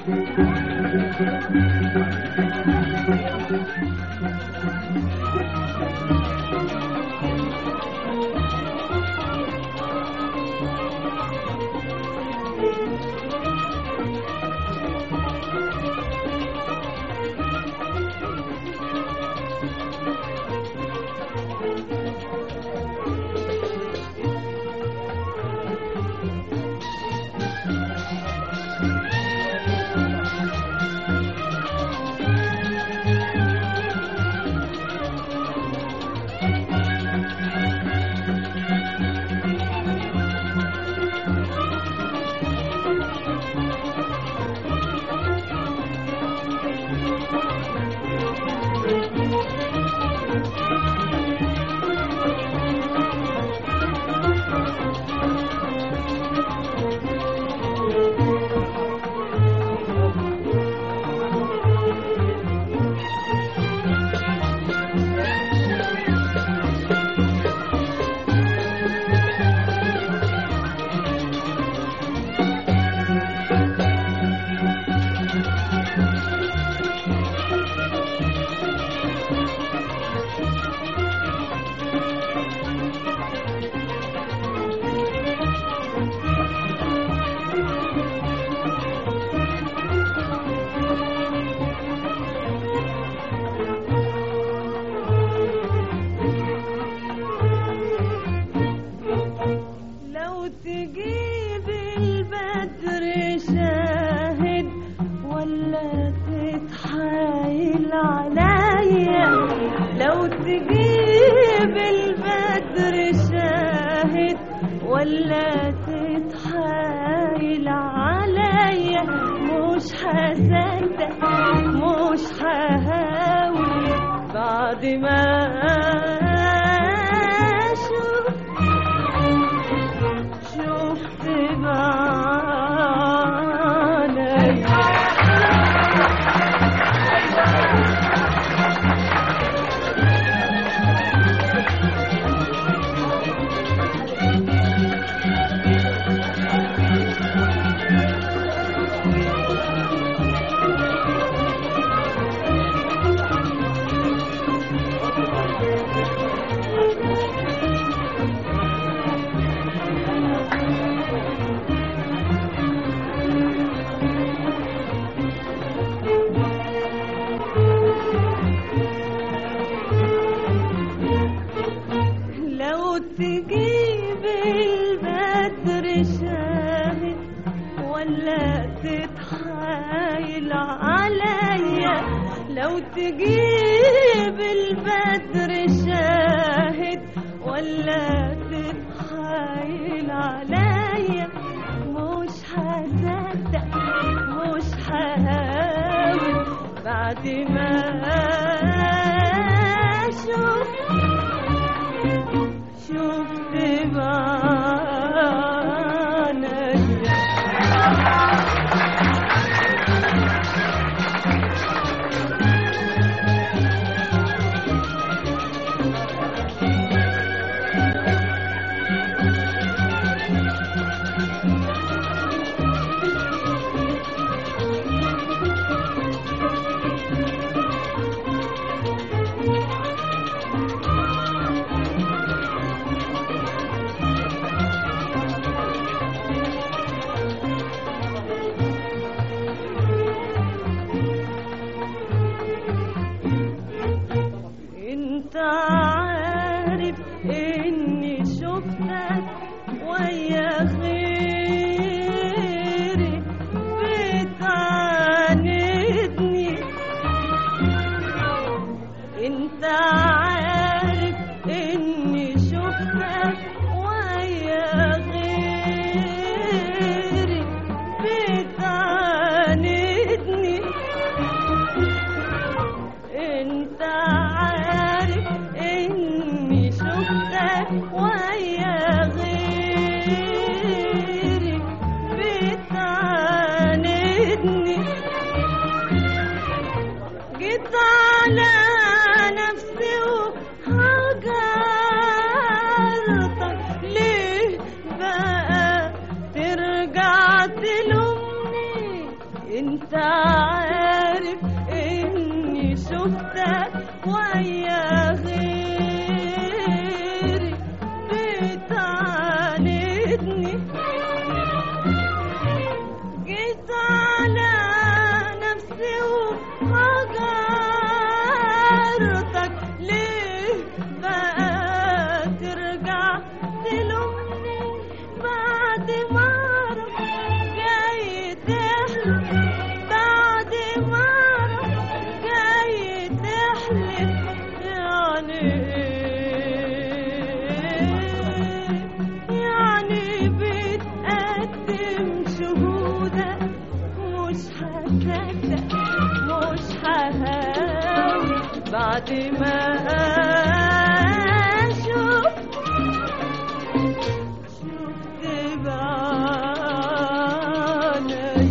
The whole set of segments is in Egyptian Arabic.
لو تجيب البدر شاهد ولا تتحايل عليا لو تجيب البدر شاهد ولا تتحايل عليا مش هصدق مش ههاوي بعد ما اشوف شفت بعيني لو تجيب البدر شاهد ولا تتحايل عليا لو تجيب البدر شاهد ولا تتحايل عليا مش هصدق مش ههاوي بعد ما اشوف شفت بعيني انت عارف اني شفتك ويا غيري بتعاندني انت عارف اني شفتك ويا غيري بتعاندني انت عارف اني شفتك ويا غيري بتعاندني جيت على نفسي وهجرتك ليه بقى ترجع تلومني انت عارف اني شفتك ويا غيري بتعاندني جيت على نفسي وهجرتك ليه بقى ترجع تلومني بعد ما اعرف جاي تحلف بعد ما اعرف جاي تحلف يعني ايه يعني بتقدم شهودك مش هصدق مش ههاوي بعد ما اشوف شفت بعيني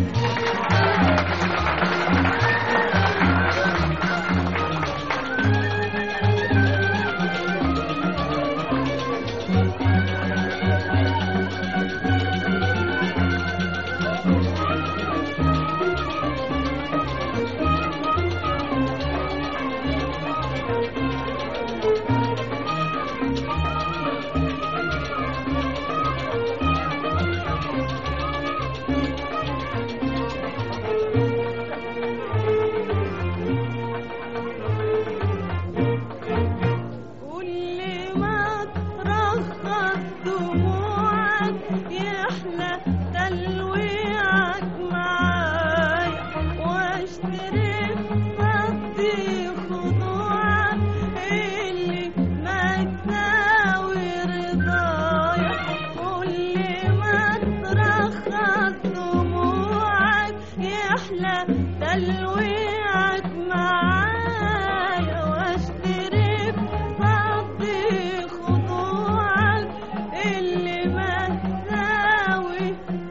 كل ما ترخص دموعك يحلى تلويعك معايا واشتري صدي خضوعك اللي ما تساوي رضايا كل ما ترخص دموعك يحلى تلويعك معايا واشتري صدي خضوعك اللي ما تساوي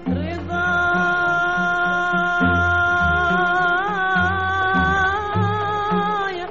رضايا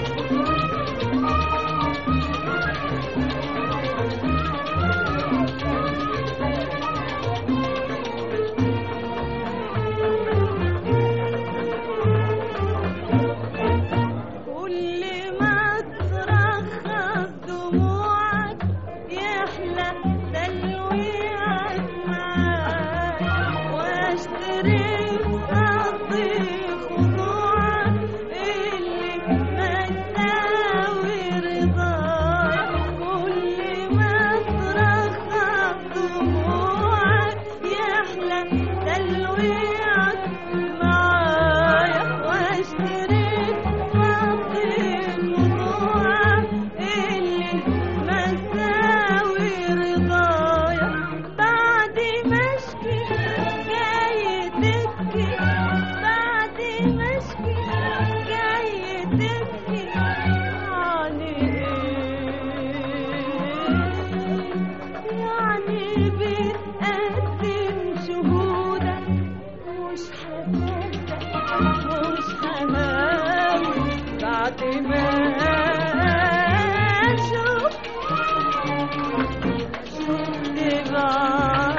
كل ما ترخص دموعك يحلى تلويعك معاك واشتري قصدي خضوعك اللي ما تساوي رضاك كل ما ترخص دموعك يحلى تلويعك معايا واشتري قصدي خضوعك اللي ما تساوي رضايا بعد ما اشكي جاي تبكي بعد ما اشكي جاي تبكي يعني ايه يعني بتقدم شهودك مش هصدق مش هنام بعد ما اشوف شفت بعانك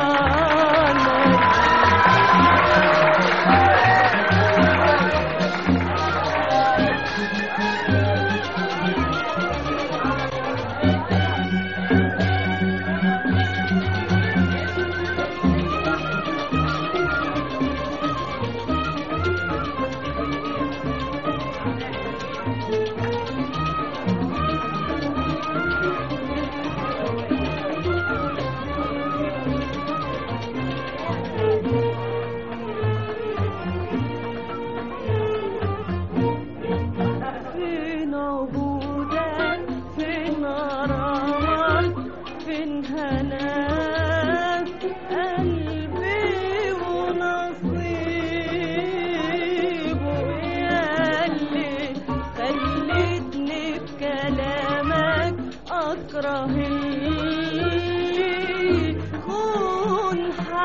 فين عهودك فين غرامك فين هناك قلبي ونصيبه ياللي خلتني بكلامك اكره اللي خون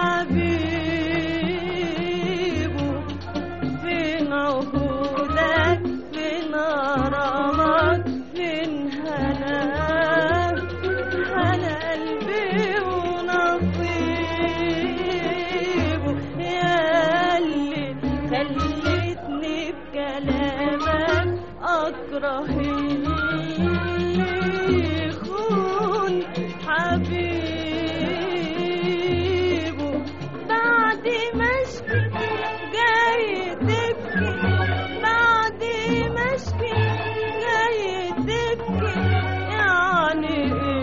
حبيبه فين عهودك فين غرامك فين هناك انا قلبي ونصيبه ياللي خلتني بكلامك اكره اللي يخون حبيبه بعد ما اشكي جاي تبكي بعد ما اشكي جاي تبكي يعني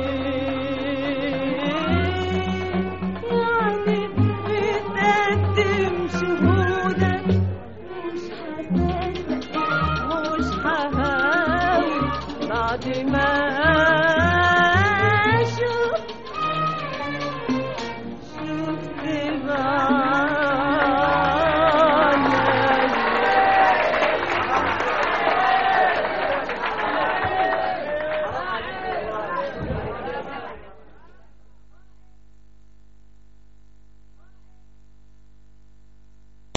ايه يعني بتقدم شهودك مش هصدق مش ههاوي بعد ما